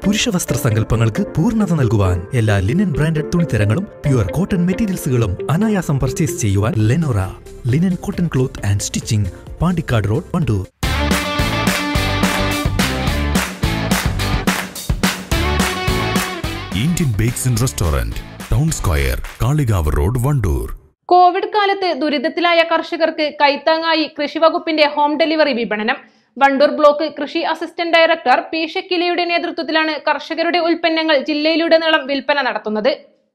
പുരുഷ വസ്ത്ര സങ്കല്പങ്ങൾക്ക് പൂർണ്ണത നൽകുവാൻ എല്ലാ ലിനൻ ബ്രാൻഡഡ് തുണിത്തരങ്ങളും പ്യുവർ കോട്ടൺ മെറ്റീരിയൽസുകളും അനായാസം പർച്ചേസ് ചെയ്യുവാൻ Lenora linen cotton cloth and stitching Pandikkad road Wandoor Indian bakes and restaurant town square Kalikavu road Wandoor Covid കാലത്ത് ദുരിതത്തിലായ കർഷകർക്ക് കൈത്താങ്ങായി കൃഷിവകുപ്പിന്റെ ഹോം ഡെലിവറി വിപണനം വണ്ടൂർ ബ്ലോക്ക് കൃഷി അസിസ്റ്റന്റ് ഡയറക്ടർ പി ഷക്കിലയുടെ നേതൃത്വത്തിലാണ് കർഷകരുടെ ഉൽപ്പന്നങ്ങൾ ജില്ലയിലുടനീളം വിൽപ്പന നടത്തുന്നത്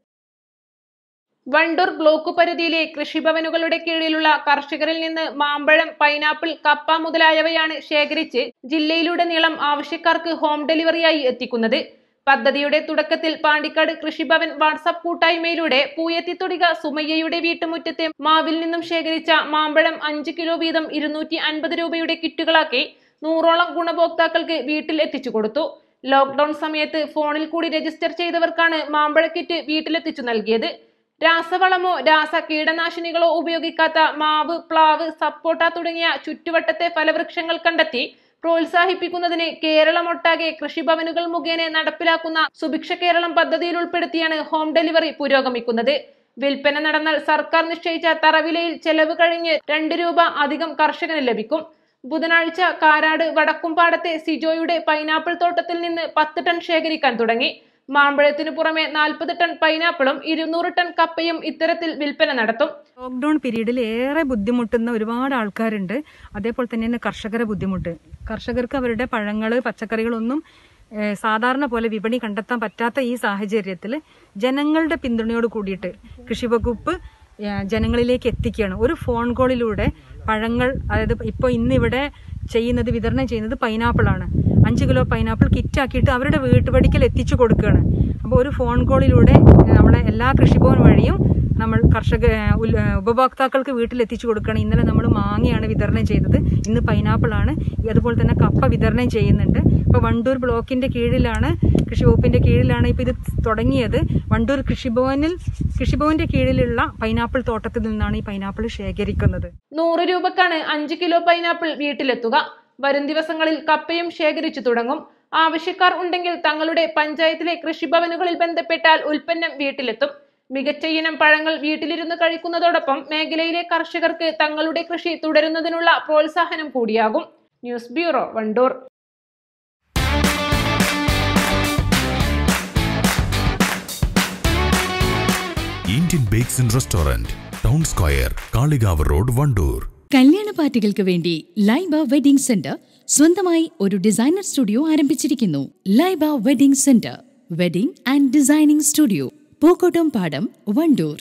വണ്ടൂർ ബ്ലോക്ക് പരിധിയിലെ കൃഷിഭവനുകളുടെ കീഴിലുള്ള കർഷകരിൽ നിന്ന് മാമ്പഴം പൈനാപ്പിൾ കപ്പ മുതലായവയാണ് ശേഖരിച്ച് ജില്ലയിലുടനീളം ആവശ്യക്കാർക്ക് ഹോം ഡെലിവറിയായി എത്തിക്കുന്നത് പദ്ധതിയുടെ തുടക്കത്തിൽ പാണ്ടിക്കാട് കൃഷിഭവൻ വാട്സാപ്പ് കൂട്ടായ്മയിലൂടെ പൂയത്തിത്തൊടിക സുമയ്യയുടെ വീട്ടുമുറ്റത്തെ മാവിൽ നിന്നും ശേഖരിച്ച മാമ്പഴം അഞ്ച് കിലോ വീതം ഇരുന്നൂറ്റി അൻപത് രൂപയുടെ കിറ്റുകളാക്കി നൂറോളം ഗുണഭോക്താക്കൾക്ക് വീട്ടിൽ എത്തിച്ചു കൊടുത്തു ലോക്ക്ഡൌൺ സമയത്ത് ഫോണിൽ കൂടി രജിസ്റ്റർ ചെയ്തവർക്കാണ് മാമ്പഴ കിറ്റ് വീട്ടിലെത്തിച്ചു നൽകിയത് രാസവളമോ രാസ കീടനാശിനികളോ ഉപയോഗിക്കാത്ത മാവ് പ്ലാവ് സപ്പോട്ട തുടങ്ങിയ ചുറ്റുവട്ടത്തെ ഫലവൃക്ഷങ്ങൾ കണ്ടെത്തി പ്രോത്സാഹിപ്പിക്കുന്നതിന് കേരളമൊട്ടാകെ കൃഷിഭവനുകൾ മുഖേന നടപ്പിലാക്കുന്ന സുഭിക്ഷ കേരളം പദ്ധതിയിൽ ഉൾപ്പെടുത്തിയാണ് ഹോം ഡെലിവറി പുരോഗമിക്കുന്നത് വിൽപ്പന നടന്നാൽ സർക്കാർ നിശ്ചയിച്ച തറവിലയിൽ ചെലവ് കഴിഞ്ഞ് രണ്ട് രൂപ അധികം കർഷകന് ലഭിക്കും ബുധനാഴ്ച കാരാട് വടക്കുംപാടത്തെ സിജോയുടെ പൈനാപ്പിൾ തോട്ടത്തിൽ നിന്ന് പത്ത് ടൺ ശേഖരിക്കാൻ തുടങ്ങി മാമ്പഴത്തിനു പുറമെ നാൽപ്പത് ടൺ പൈനാപ്പിളും ഇരുന്നൂറ് ടൺ കപ്പയും ഇത്തരത്തിൽ വിൽപ്പന നടത്തും ലോക്ക്ഡൗൺ പീരീഡിൽ ഏറെ ബുദ്ധിമുട്ടുന്ന ഒരുപാട് ആൾക്കാരുണ്ട് അതേപോലെ തന്നെയാണ് കർഷകരെ ബുദ്ധിമുട്ട് കർഷകർക്ക് അവരുടെ പഴങ്ങൾ പച്ചക്കറികളൊന്നും ഏഹ്, സാധാരണ പോലെ വിപണി കണ്ടെത്താൻ പറ്റാത്ത ഈ സാഹചര്യത്തിൽ ജനങ്ങളുടെ പിന്തുണയോട് കൂടിയിട്ട് കൃഷി വകുപ്പ് ഏഹ്, ജനങ്ങളിലേക്ക് എത്തിക്കുകയാണ് ഒരു ഫോൺ കോളിലൂടെ പഴങ്ങൾ അതായത് ഇപ്പോൾ ഇന്നിവിടെ ചെയ്യുന്നത് വിതരണം ചെയ്യുന്നത് പൈനാപ്പിളാണ് അഞ്ച് കിലോ പൈനാപ്പിൾ കിറ്റാക്കിയിട്ട് അവരുടെ വീട്ടുപടിക്കൽ എത്തിച്ചു കൊടുക്കുകയാണ് അപ്പോൾ ഒരു ഫോൺ കോളിലൂടെ ഏഹ്, നമ്മളെ എല്ലാ കൃഷിഭവൻ വഴിയും നമ്മൾ കർഷക ഏഹ്, ഉൽ- ഏഹ്, ഉപഭോക്താക്കൾക്ക് വീട്ടിൽ എത്തിച്ചു കൊടുക്കുകയാണ് ഇന്നലെ നമ്മൾ മാങ്ങയാണ് വിതരണം ചെയ്തത് ഇന്ന് പൈനാപ്പിൾ ആണ് അതുപോലെ തന്നെ കപ്പ വിതരണം ചെയ്യുന്നുണ്ട് ഇപ്പോൾ വണ്ടൂർ ബ്ലോക്കിന്റെ കീഴിലാണ് കൃഷി വകുപ്പിന്റെ കീഴിലാണ് ഇപ്പോൾ ഇത് തുടങ്ങിയത് വണ്ടൂർ കൃഷിഭവനിൽ കൃഷിഭവന്റെ കീഴിലുള്ള പൈനാപ്പിൾ തോട്ടത്തിൽ നിന്നാണ് ഈ പൈനാപ്പിൾ ശേഖരിക്കുന്നത് നൂറ് രൂപക്കാണ് അഞ്ച് കിലോ പൈനാപ്പിൾ വീട്ടിലെത്തുക വരും ദിവസങ്ങളിൽ കപ്പയും ശേഖരിച്ചു തുടങ്ങും ആവശ്യക്കാർ ഉണ്ടെങ്കിൽ തങ്ങളുടെ പഞ്ചായത്തിലെ കൃഷിഭവനുകളിൽ ബന്ധപ്പെട്ടാൽ ഉൽപ്പന്നം വീട്ടിലെത്തും മികച്ച ഇനം പഴങ്ങൾ വീട്ടിലിരുന്ന് കഴിക്കുന്നതോടൊപ്പം മേഖലയിലെ കർഷകർക്ക് തങ്ങളുടെ കൃഷി തുടരുന്നതിനുള്ള പ്രോത്സാഹനം കൂടിയാകും news bureau Wandoor Indian bakes and restaurant town square Kalikavu road Wandoor കല്യാണ പാർട്ടികൾക്ക് വേണ്ടി ലൈബ വെഡിംഗ് സെന്റർ സ്വന്തമായി ഒരു ഡിസൈനർ സ്റ്റുഡിയോ ആരംഭിച്ചിരിക്കുന്നു Laiba wedding centre wedding and designing studio Pookkottumpadam Wandoor